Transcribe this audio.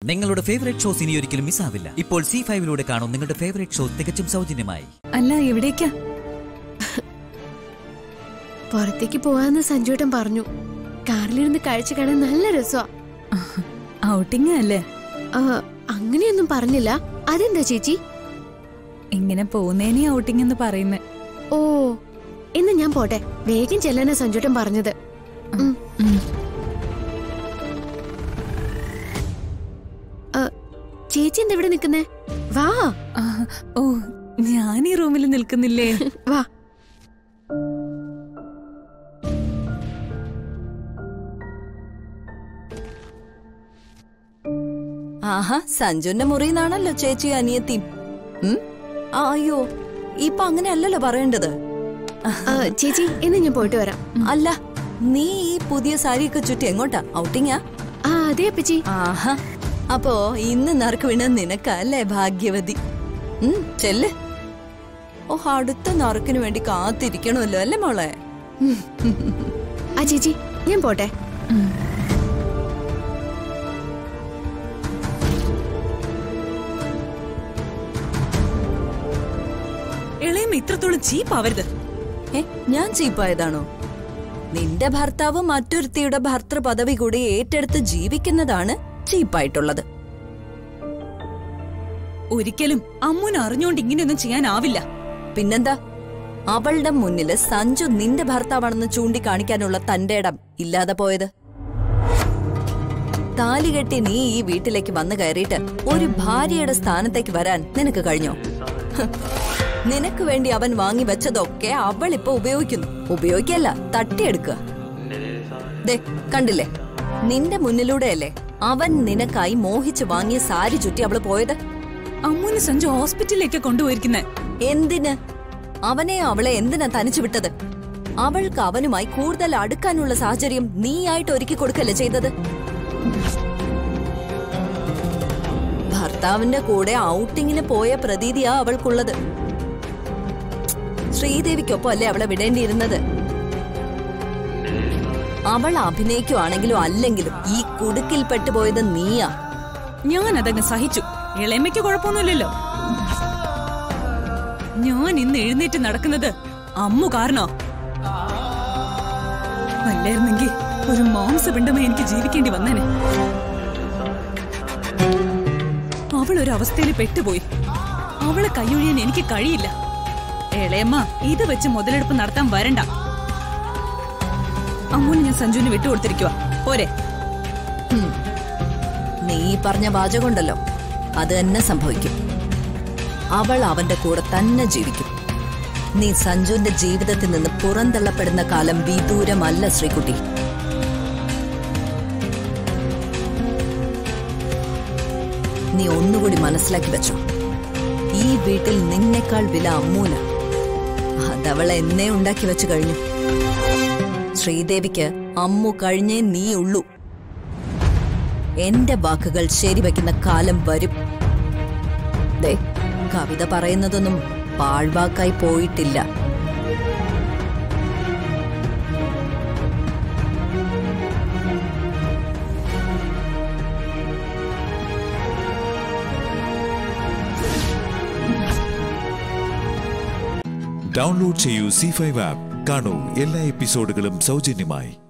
നിങ്ങളുടെ favourite shows ഇനി ഒരിക്കലും മിസ്സാവില്ല ഇപ്പോൾ സി ഫൈവിലൂടെ കാണും നിങ്ങളുടെ ഫേവറേറ്റ് ഷോ തികച്ചും സൗജന്യമായി അല്ല എവിടേക്കാ പുറത്തേക്ക് പോവാന്ന് സഞ്ജുവേട്ടൻ പറഞ്ഞു കാറിലിരുന്ന് കാഴ്ച കാണാൻ നല്ല രസമാ ഔട്ടിങ് അല്ലേ ആ, അങ്ങനെയൊന്നും പറഞ്ഞില്ല അതെന്താ ചേച്ചി ഇങ്ങനെ പോകുന്നേനെ ഔട്ടിംഗ് എന്ന് പറയുന്നേ ഓ ഇന്ന് ഞാൻ പോട്ടെ വേഗം ചെല്ലാനാ സഞ്ജുവേട്ടൻ പറഞ്ഞത് ഉം. ആ, ചേച്ചി എന്താ ഇവിടെ നിക്കുന്നേ വാ ആ, ഓ ഞാൻ ഈ റൂമിൽ നിൽക്കുന്നില്ലേ വാ ആഹാ സഞ്ജുന്റെ മുറിന്നാണല്ലോ ചേച്ചി അനിയത്തിയും ഉം? ആ, അയ്യോ ഇപ്പൊ അങ്ങനെയല്ലല്ലോ പറയേണ്ടത് ആ, ചേച്ചി ഇന്ന് ഞാൻ പോയിട്ട് വരാം അല്ല നീ ഈ പുതിയ സാരിയൊക്കെ ചുറ്റി എങ്ങോട്ടാ ഔട്ടിങ്ങാ ആ അതെ അപ്പച്ചി ആഹാ അപ്പോ ഇന്ന് നറുക്ക് വീണ നിനക്കല്ലേ ഭാഗ്യവതി ഉം ചെല്ല് ഓ അടുത്ത നറുക്കിന് വേണ്ടി കാത്തിരിക്കണമല്ലോ അല്ലേ മോളെ ആ ചേച്ചി ഞാൻ പോട്ടെ ഇളയം ഇത്രത്തോളം ചീപ്പ് ആവരുത് ഏ ഞാൻ ചീപ്പായതാണോ നിന്റെ ഭർത്താവ് മറ്റൊരുത്തിയുടെ ഭർത്തൃ പദവി കൂടി ഏറ്റെടുത്ത് ജീവിക്കുന്നതാണ് ചീപ്പായിട്ടുള്ളത് ഒരിക്കലും അമ്മുന് അറിഞ്ഞോണ്ട് ഇങ്ങനെയൊന്നും ചെയ്യാനാവില്ല പിന്നെന്താ അവളുടെ മുന്നില് സഞ്ജു നിന്റെ ഭർത്താവാണെന്ന് ചൂണ്ടിക്കാണിക്കാനുള്ള തന്റെ ഇടം ഇല്ലാതെ പോയത് താലി കെട്ടി നീ ഈ വീട്ടിലേക്ക് വന്നു കയറിയിട്ട് ഒരു ഭാര്യയുടെ സ്ഥാനത്തേക്ക് വരാൻ നിനക്ക് കഴിഞ്ഞോ ഹ്. നിനക്ക് വേണ്ടി അവൻ വാങ്ങി വെച്ചതൊക്കെ അവൾ ഇപ്പൊ ഉപയോഗിക്കുന്നു ഉപയോഗിക്കല്ല തട്ടിയെടുക്കുക ദേ കണ്ടില്ലേ നിന്റെ മുന്നിലൂടെയല്ലേ അവൻ നിനക്കായി മോഹിച്ച് വാങ്ങിയ സാരി ചുറ്റി അവള് പോയത് അമ്മുന് സഞ്ജു ഹോസ്പിറ്റലിലേക്ക് കൊണ്ടുപോയിരിക്കുന്നേ എന്തിന് അവനെ അവളെ എന്തിനാ തനിച്ചു വിട്ടത് അവൾക്ക് അവനുമായി കൂടുതൽ അടുക്കാനുള്ള സാഹചര്യം നീയായിട്ട് ഒരുക്കി കൊടുക്കല്ലേ ചെയ്തത് ഭർത്താവിന്റെ കൂടെ ഔട്ടിങ്ങിന് പോയ പ്രതീതിയാ അവൾക്കുള്ളത് ശ്രീദേവിക്കൊപ്പം അല്ലേ അവളെ വിടേണ്ടിയിരുന്നത് അവൾ അഭിനയിക്കുവാണെങ്കിലും അല്ലെങ്കിലും ഈ കുടുക്കിൽ പെട്ടുപോയത് നീയാ ഞാൻ അതങ്ങ് സഹിച്ചു ഇളയമ്മയ്ക്ക് കുഴപ്പമൊന്നുമില്ലല്ലോ ഞാൻ ഇന്ന് എഴുന്നേറ്റ് നടക്കുന്നത് അമ്മു കാരണോ അല്ലായിരുന്നെങ്കിൽ ഒരു മാംസപിണ്ഡമേ എനിക്ക് ജീവിക്കേണ്ടി വന്നേനെ അവൾ ഒരു അവസ്ഥയിൽ പെട്ടുപോയി അവളെ കൈയൊഴിയാൻ എനിക്ക് കഴിയില്ല ഇളയമ്മ ഇത് വെച്ച് മുതലെടുപ്പ് നടത്താൻ വരണ്ട അമ്മൂന് ഞാൻ സഞ്ജുവിന് വിട്ടുകൊടുത്തിരിക്കുക പോരെ ഹും. നീ ഈ പറഞ്ഞ വാചകമുണ്ടല്ലോ അത് തന്നെ സംഭവിക്കും അവൾ അവന്റെ കൂടെ തന്നെ ജീവിക്കും നീ സഞ്ജുവിന്റെ ജീവിതത്തിൽ നിന്ന് പുറന്തള്ളപ്പെടുന്ന കാലം വിദൂരമല്ല ശ്രീകുട്ടി നീ ഒന്നുകൂടി മനസ്സിലാക്കി വെച്ചോ ഈ വീട്ടിൽ നിന്നേക്കാൾ വില അമ്മൂന അതവൾ എന്നെ ഉണ്ടാക്കി വെച്ചു കഴിഞ്ഞു ശ്രീദേവിക്ക് അമ്മു കഴിഞ്ഞേ നീ ഉള്ളൂ എന്റെ വാക്കുകൾ ശരിവെക്കുന്ന കാലം വരും ദേ കവിത പറയുന്നതൊന്നും പാഴ്വാക്കായി പോയിട്ടില്ല ഡൗൺലോഡ് ചെയ്യൂ സി ഫൈവ് ആപ്പ് കാണൂ എല്ലാ എപ്പിസോഡുകളും സൗജന്യമായി